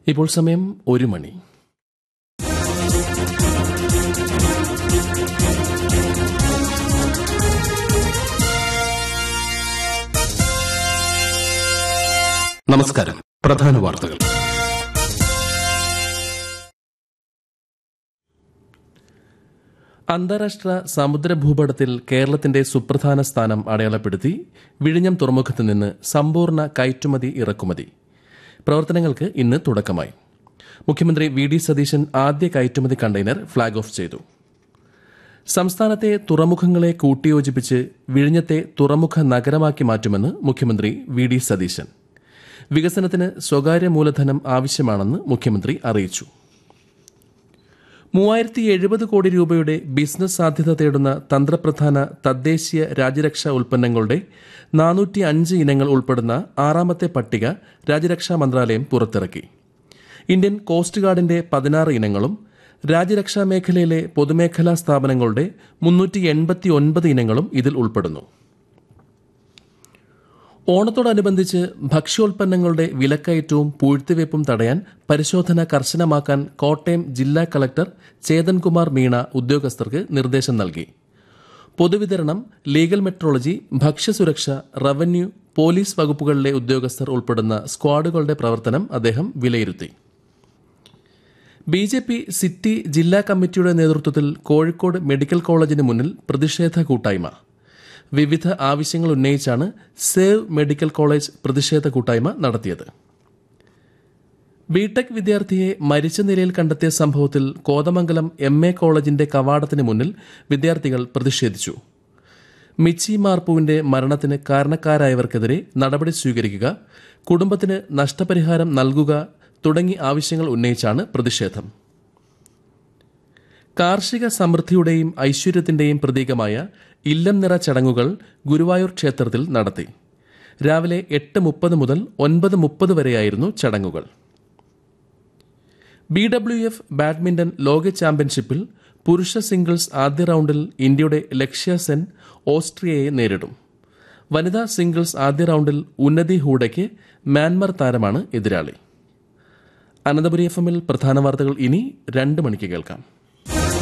ഇപ്പോൾ സമയം ഒരു മണി നമസ്കാരം പ്രധാന വാർത്തകൾ അന്താരാഷ്ട്ര സമുദ്ര ഭൂപടത്തിൽ കേരളത്തിന്റെ സുപ്രധാന സ്ഥാനം അടയാളപ്പെടുത്തി വിഴിഞ്ഞം തുറമുഖത്ത് നിന്ന് സമ്പൂർണ്ണ കയറ്റുമതി ഇറക്കുമതി പ്രവർത്തനങ്ങൾക്ക് ഇന്ന് തുടക്കമായി മുഖ്യമന്ത്രി വി ഡി സതീശൻ ആദ്യ കയറ്റുമതി കണ്ടെയ്നർ ഫ്ളാഗ് ഓഫ് ചെയ്തു സംസ്ഥാനത്തെ തുറമുഖങ്ങളെ കൂട്ടിയോജിപ്പിച്ച് വിഴിഞ്ഞത്തെ തുറമുഖ നഗരമാക്കി മാറ്റുമെന്ന് മുഖ്യമന്ത്രി വി ഡി സതീശൻ വികസനത്തിന് സ്വകാര്യ മൂലധനം ആവശ്യമാണെന്ന് മുഖ്യമന്ത്രി അറിയിച്ചു മൂവായിരത്തി എഴുപത് കോടി രൂപയുടെ ബിസിനസ് സാധ്യത തേടുന്ന തന്ത്രപ്രധാന തദ്ദേശീയ രാജ്യരക്ഷാ ഉൽപ്പന്നങ്ങളുടെ നാനൂറ്റി അഞ്ച് ഇനങ്ങൾ ഉൾപ്പെടുന്ന ആറാമത്തെ പട്ടിക രാജ്യരക്ഷാ മന്ത്രാലയം പുറത്തിറക്കി ഇന്ത്യൻ കോസ്റ്റ് ഗാർഡിന്റെ പതിനാറ് ഇനങ്ങളും രാജ്യരക്ഷാ മേഖലയിലെ പൊതുമേഖലാ സ്ഥാപനങ്ങളുടെ മുന്നൂറ്റി എൺപത്തി ഒൻപത് ഇനങ്ങളും ഇതിൽ ഉൾപ്പെടുന്നു ഓണത്തോടനുബന്ധിച്ച് ഭക്ഷ്യോൽപ്പന്നങ്ങളുടെ വിലക്കയറ്റവും പൂഴ്ത്തിവയ്പും തടയാൻ പരിശോധന കർശനമാക്കാൻ കോട്ടയം ജില്ലാ കളക്ടർ ചേതൻകുമാർ മീണ ഉദ്യോഗസ്ഥർക്ക് നിർദ്ദേശം നൽകി പൊതുവിതരണം ലീഗൽ മെട്രോളജി ഭക്ഷ്യസുരക്ഷ റവന്യൂ പോലീസ് വകുപ്പുകളിലെ ഉദ്യോഗസ്ഥർ ഉൾപ്പെടുന്ന സ്ക്വാഡുകളുടെ പ്രവർത്തനം അദ്ദേഹം വിലയിരുത്തി ബി ജെ പി സിറ്റി ജില്ലാ കമ്മിറ്റിയുടെ നേതൃത്വത്തിൽ കോഴിക്കോട് മെഡിക്കൽ കോളേജിന് മുന്നിൽ പ്രതിഷേധ കൂട്ടായ്മ വിവിധ ആവശ്യങ്ങൾ ഉന്നയിച്ചാണ് സേവ് മെഡിക്കൽ കോളേജ് പ്രതിഷേധ കൂട്ടായ്മ നടത്തിയത് ബിടെക് വിദ്യാർത്ഥിയെ മരിച്ച നിലയിൽ കണ്ടെത്തിയ സംഭവത്തിൽ കോതമംഗലം എം എ കോളേജിന്റെ കവാടത്തിന് മുന്നിൽ വിദ്യാർത്ഥികൾ പ്രതിഷേധിച്ചു മിച്ചി മാർപ്പുവിന്റെ മരണത്തിന് കാരണക്കാരായവർക്കെതിരെ നടപടി സ്വീകരിക്കുക കുടുംബത്തിന് നഷ്ടപരിഹാരം നൽകുക തുടങ്ങി ആവശ്യങ്ങൾ ഉന്നയിച്ചാണ് പ്രതിഷേധം കാർഷിക സമൃദ്ധിയുടെയും ഐശ്വര്യത്തിന്റെയും പ്രതീകമായ ഇല്ലം നിറ ചടങ്ങുകൾ ഗുരുവായൂർ ക്ഷേത്രത്തിൽ നടത്തി രാവിലെ എട്ട് മുപ്പത് മുതൽ ഒൻപത് മുപ്പത് വരെയായിരുന്നു ചടങ്ങുകൾ ബി ഡബ്ല്യു എഫ് ബാഡ്മിന്റൺ ലോക ചാമ്പ്യൻഷിപ്പിൽ പുരുഷ സിംഗിൾസ് ആദ്യ റൌണ്ടിൽ ഇന്ത്യയുടെ ലക്ഷ്യ സെൻ ഓസ്ട്രിയയെ നേരിടും വനിതാ സിംഗിൾസ് ആദ്യ റൌണ്ടിൽ ഉന്നതി ഹൂഡയ്ക്ക് മ്യാൻമർ താരമാണ് എതിരാളി അനന്തപുരി എഫ് എമ്മിൽ പ്രധാന വാർത്തകൾ ഇനി രണ്ട് മണിക്ക് കേൾക്കാം